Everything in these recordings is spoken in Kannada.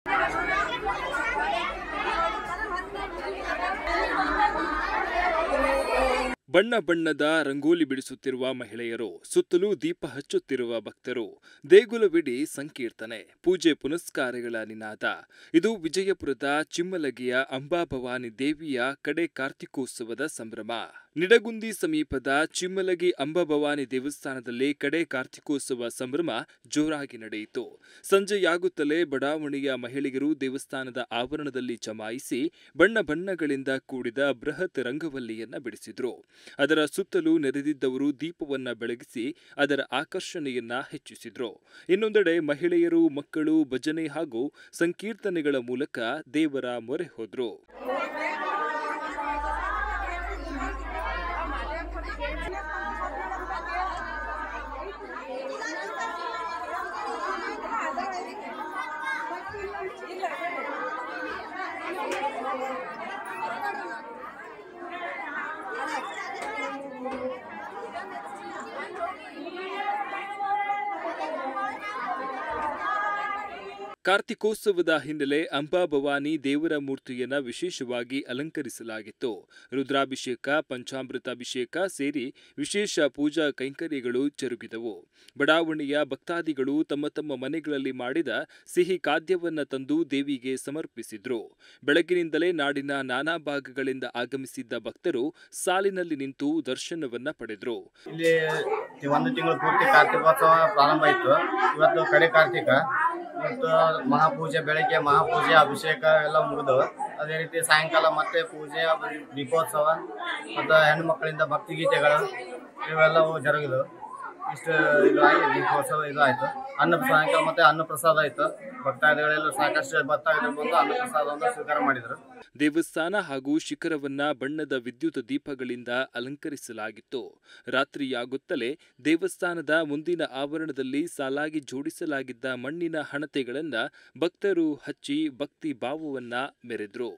ಬಣ್ಣ ಬಣ್ಣದ ರಂಗೋಲಿ ಬಿಡಿಸುತ್ತಿರುವ ಮಹಿಳೆಯರು ಸುತ್ತಲೂ ದೀಪ ಹಚ್ಚುತ್ತಿರುವ ಭಕ್ತರು ದೇಗುಲವಿಡಿ ಸಂಕೀರ್ತನೆ ಪೂಜೆ ಪುನಸ್ಕಾರಗಳ ನಿನಾದ ಇದು ವಿಜಯಪುರದ ಚಿಮ್ಮಲಗಿಯ ಅಂಬಾಭವಾನಿ ದೇವಿಯ ಕಡೆ ಕಾರ್ತಿಕೋತ್ಸವದ ಸಂಭ್ರಮ ನಿಡಗುಂದಿ ಸಮೀಪದ ಚಿಮ್ಮಲಗಿ ಅಂಬಾಭವಾನಿ ದೇವಸ್ಥಾನದಲ್ಲಿ ಕಡೆ ಕಾರ್ತಿಕೋತ್ಸವ ಸಂಭ್ರಮ ಜೋರಾಗಿ ನಡೆಯಿತು ಸಂಜೆಯಾಗುತ್ತಲೇ ಬಡಾವಣೆಯ ಮಹಿಳೆಯರು ದೇವಸ್ಥಾನದ ಆವರಣದಲ್ಲಿ ಜಮಾಯಿಸಿ ಬಣ್ಣ ಬಣ್ಣಗಳಿಂದ ಕೂಡಿದ ಬೃಹತ್ ರಂಗವಲ್ಲಿಯನ್ನ ಬಿಡಿಸಿದ್ರು ಅದರ ಸುತ್ತಲೂ ನೆರೆದಿದ್ದವರು ದೀಪವನ್ನ ಬೆಳಗಿಸಿ ಅದರ ಆಕರ್ಷಣೆಯನ್ನ ಹೆಚ್ಚಿಸಿದ್ರು ಇನ್ನೊಂದೆಡೆ ಮಹಿಳೆಯರು ಮಕ್ಕಳು ಭಜನೆ ಹಾಗೂ ಸಂಕೀರ್ತನೆಗಳ ಮೂಲಕ ದೇವರ ಮೊರೆ ಹೋದ್ರು ಕಾರ್ತಿಕೋತ್ಸವದ ಹಿನ್ನೆಲೆ ಅಂಬಾಭವಾನಿ ದೇವರ ಮೂರ್ತಿಯನ್ನ ವಿಶೇಷವಾಗಿ ಅಲಂಕರಿಸಲಾಗಿತ್ತು ರುದ್ರಾಭಿಷೇಕ ಪಂಚಾಮೃತಾಭಿಷೇಕ ಸೇರಿ ವಿಶೇಷ ಪೂಜಾ ಕೈಂಕರ್ಯಗಳು ಜರುಗಿದವು ಬಡಾವಣೆಯ ಭಕ್ತಾದಿಗಳು ತಮ್ಮ ತಮ್ಮ ಮನೆಗಳಲ್ಲಿ ಮಾಡಿದ ಸಿಹಿ ಖಾದ್ಯವನ್ನ ತಂದು ದೇವಿಗೆ ಸಮರ್ಪಿಸಿದ್ರು ಬೆಳಗಿನಿಂದಲೇ ನಾಡಿನ ನಾನಾ ಭಾಗಗಳಿಂದ ಆಗಮಿಸಿದ್ದ ಭಕ್ತರು ಸಾಲಿನಲ್ಲಿ ನಿಂತು ದರ್ಶನವನ್ನ ಪಡೆದ್ರು ಇಲ್ಲಿ ಈ ಒಂದು ತಿಂಗಳು ಪೂರ್ತಿ ಕಾರ್ತಿಕೋತ್ಸವ ಪ್ರಾರಂಭ ಆಯಿತು ಇವತ್ತು ಕಡೆ ಕಾರ್ತಿಕ ಇವತ್ತು ಮಹಾಪೂಜೆ ಬೆಳಗ್ಗೆ ಮಹಾಪೂಜೆ ಅಭಿಷೇಕ ಎಲ್ಲ ಮುಗಿದು ಅದೇ ರೀತಿ ಸಾಯಂಕಾಲ ಮತ್ತೆ ಪೂಜೆ ದೀಪೋತ್ಸವ ಮತ್ತು ಹೆಣ್ಣು ಮಕ್ಕಳಿಂದ ಭಕ್ತಿಗೀತೆಗಳು ಇವೆಲ್ಲವೂ ಜರುಗಿದವು ಇಷ್ಟು ಇದು ಆಗಿ ದೀಪೋತ್ಸವ ಇದು ಆಯಿತು ಅನ್ನ ಸಾಯಂಕಾಲ ಮತ್ತೆ ಅನ್ನ ಪ್ರಸಾದ ಆಯಿತು ಭಕ್ತಾದಿಗಳೆಲ್ಲ ಸಾಕಷ್ಟು ಭಕ್ತಾದಿಗಳು ಬಂದು ಅನ್ನ ಪ್ರಸಾದವನ್ನು ಸ್ವೀಕಾರ ಮಾಡಿದರು ದೇವಸ್ಥಾನ ಹಾಗೂ ಶಿಖರವನ್ನ ಬಣ್ಣದ ವಿದ್ಯುತ್ ದೀಪಗಳಿಂದ ಅಲಂಕರಿಸಲಾಗಿತ್ತು ರಾತ್ರಿಯಾಗುತ್ತಲೇ ದೇವಸ್ಥಾನದ ಮುಂದಿನ ಆವರಣದಲ್ಲಿ ಸಾಲಾಗಿ ಜೋಡಿಸಲಾಗಿದ್ದ ಮಣ್ಣಿನ ಹಣತೆಗಳನ್ನ ಭಕ್ತರು ಹಚ್ಚಿ ಭಕ್ತಿ ಭಾವವನ್ನ ಮೆರೆದ್ರು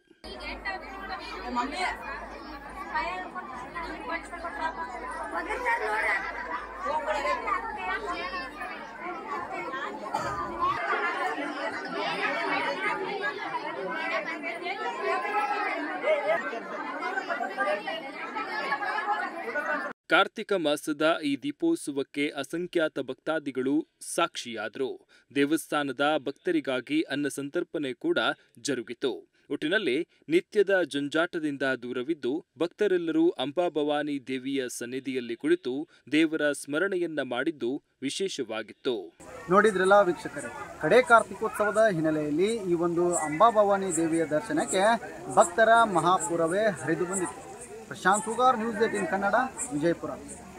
ಕಾರ್ತಿಕ ಮಾಸದ ಈ ದೀಪೋತ್ಸವಕ್ಕೆ ಅಸಂಖ್ಯಾತ ಭಕ್ತಾದಿಗಳು ಸಾಕ್ಷಿಯಾದರು ದೇವಸ್ಥಾನದ ಭಕ್ತರಿಗಾಗಿ ಅನ್ನ ಸಂತರ್ಪಣೆ ಕೂಡ ಜರುಗಿತು ಒಟ್ಟಿನಲ್ಲಿ ನಿತ್ಯದ ಜಂಜಾಟದಿಂದ ದೂರವಿದ್ದು ಭಕ್ತರೆಲ್ಲರೂ ಅಂಬಾಭವಾನಿ ದೇವಿಯ ಸನ್ನಿಧಿಯಲ್ಲಿ ಕುಳಿತು ದೇವರ ಸ್ಮರಣೆಯನ್ನ ಮಾಡಿದ್ದು ವಿಶೇಷವಾಗಿತ್ತು ನೋಡಿದ್ರಲ್ಲ ವೀಕ್ಷಕರೇ ಕಡೆ ಕಾರ್ತಿಕೋತ್ಸವದ ಹಿನ್ನೆಲೆಯಲ್ಲಿ ಈ ಒಂದು ಅಂಬಾಭವಾನಿ ದೇವಿಯ ದರ್ಶನಕ್ಕೆ ಭಕ್ತರ ಮಹಾಪುರವೇ ಹರಿದು ಬಂದಿತ್ತು ಪ್ರಶಾಂತ್ ಸುಗಾರ್ ನ್ಯೂಸ್ ಏಟಿನ್ ಕನ್ನಡ ವಿಜಯಪುರ